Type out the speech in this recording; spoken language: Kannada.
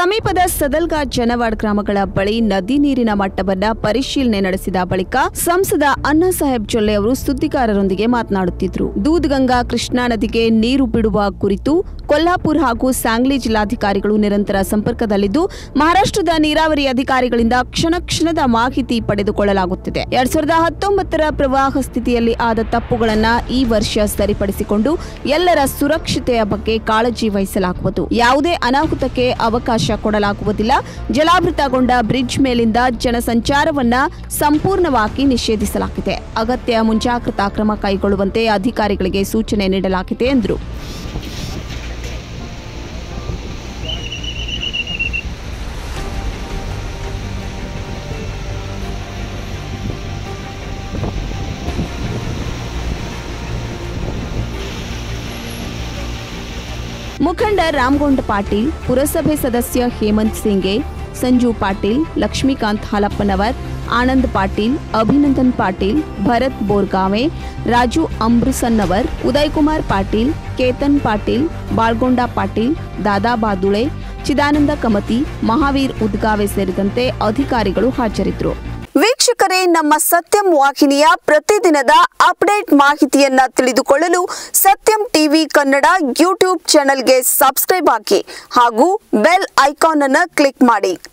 ಸಮೀಪದ ಸದಲ್ಗಾ ಜನವಾಡ್ ಗ್ರಾಮಗಳ ಬಳಿ ನದಿ ನೀರಿನ ಮಟ್ಟವನ್ನ ಪರಿಶೀಲನೆ ನಡೆಸಿದ ಬಳಿಕ ಸಂಸದ ಅಣ್ಣಾ ಸಾಹೇಬ್ ಜೊಲ್ಲೆ ಅವರು ಸುದ್ದಿಗಾರರೊಂದಿಗೆ ಮಾತನಾಡುತ್ತಿದ್ರು ದೂದ್ಗಂಗಾ ಕೃಷ್ಣಾ ನದಿಗೆ ನೀರು ಬಿಡುವ ಕುರಿತು ಕೊಲ್ಹಾಪುರ ಹಾಗೂ ಸಾಂಗ್ಲಿ ಜಿಲ್ಲಾಧಿಕಾರಿಗಳು ನಿರಂತರ ಸಂಪರ್ಕದಲ್ಲಿದ್ದು ಮಹಾರಾಷ್ಟ್ರದ ನೀರಾವರಿ ಅಧಿಕಾರಿಗಳಿಂದ ಕ್ಷಣ ಕ್ಷಣದ ಮಾಹಿತಿ ಪಡೆದುಕೊಳ್ಳಲಾಗುತ್ತಿದೆ ಎರಡ್ ಸಾವಿರದ ಹತ್ತೊಂಬತ್ತರ ಪ್ರವಾಹ ಸ್ಥಿತಿಯಲ್ಲಿ ಆದ ತಪ್ಪುಗಳನ್ನ ಈ ವರ್ಷ ಸರಿಪಡಿಸಿಕೊಂಡು ಎಲ್ಲರ ಸುರಕ್ಷತೆಯ ಬಗ್ಗೆ ಕಾಳಜಿ ವಹಿಸಲಾಗುವುದು ಯಾವುದೇ ಅನಾಹುತಕ್ಕೆ ಅವಕಾಶ ಕೊಡಲಾಗುವುದಿಲ್ಲ ಜಲಾವೃತಗೊಂಡ ಬ್ರಿಡ್ಜ್ ಮೇಲಿಂದ ಜನಸಂಚಾರವನ್ನ ಸಂಪೂರ್ಣವಾಗಿ ನಿಷೇಧಿಸಲಾಗಿದೆ ಅಗತ್ಯ ಮುಂಜಾಗ್ರತಾ ಕ್ರಮ ಕೈಗೊಳ್ಳುವಂತೆ ಅಧಿಕಾರಿಗಳಿಗೆ ಸೂಚನೆ ನೀಡಲಾಗಿದೆ ಎಂದರು ಮುಖಂಡ ರಾಮಗೊಂಡ ಪಾಟೀಲ್ ಪುರಸಭೆ ಸದಸ್ಯ ಹೇಮಂತ್ ಸಿಂಗೆ ಸಂಜು ಪಾಟೀಲ್ ಲಕ್ಷ್ಮೀಕಾಂತ್ ಹಾಲಪ್ಪನವರ್ ಆನಂದ್ ಪಾಟೀಲ್ ಅಭಿನಂದನ್ ಪಾಟೀಲ್ ಭರತ್ ಬೋರ್ಗಾವೆ ರಾಜು ಅಂಬ್ರಸನ್ನವರ್ ಉದಯ್ ಕುಮಾರ್ ಪಾಟೀಲ್ ಕೇತನ್ ಪಾಟೀಲ್ ಬಾಳ್ಗೊಂಡ ಪಾಟೀಲ್ ದಾದಾ ಬಾದುಳೆ ಚಿದಾನಂದ ಕಮತಿ ಮಹಾವೀರ್ ಉದ್ಗಾವೆ ಸೇರಿದಂತೆ ಅಧಿಕಾರಿಗಳು ಹಾಜರಿದ್ದರು ವೀಕ್ಷಕರೇ ನಮ್ಮ ಸತ್ಯಂ ವಾಹಿನಿಯ ಪ್ರತಿದಿನದ ಅಪ್ಡೇಟ್ ಮಾಹಿತಿಯನ್ನ ತಿಳಿದುಕೊಳ್ಳಲು ಸತ್ಯಂ ಟಿವಿ ಕನ್ನಡ ಯೂಟ್ಯೂಬ್ ಚಾನೆಲ್ಗೆ ಸಬ್ಸ್ಕ್ರೈಬ್ ಆಗಿ ಹಾಗೂ ಬೆಲ್ ಐಕಾನ್ ಅನ್ನು ಕ್ಲಿಕ್ ಮಾಡಿ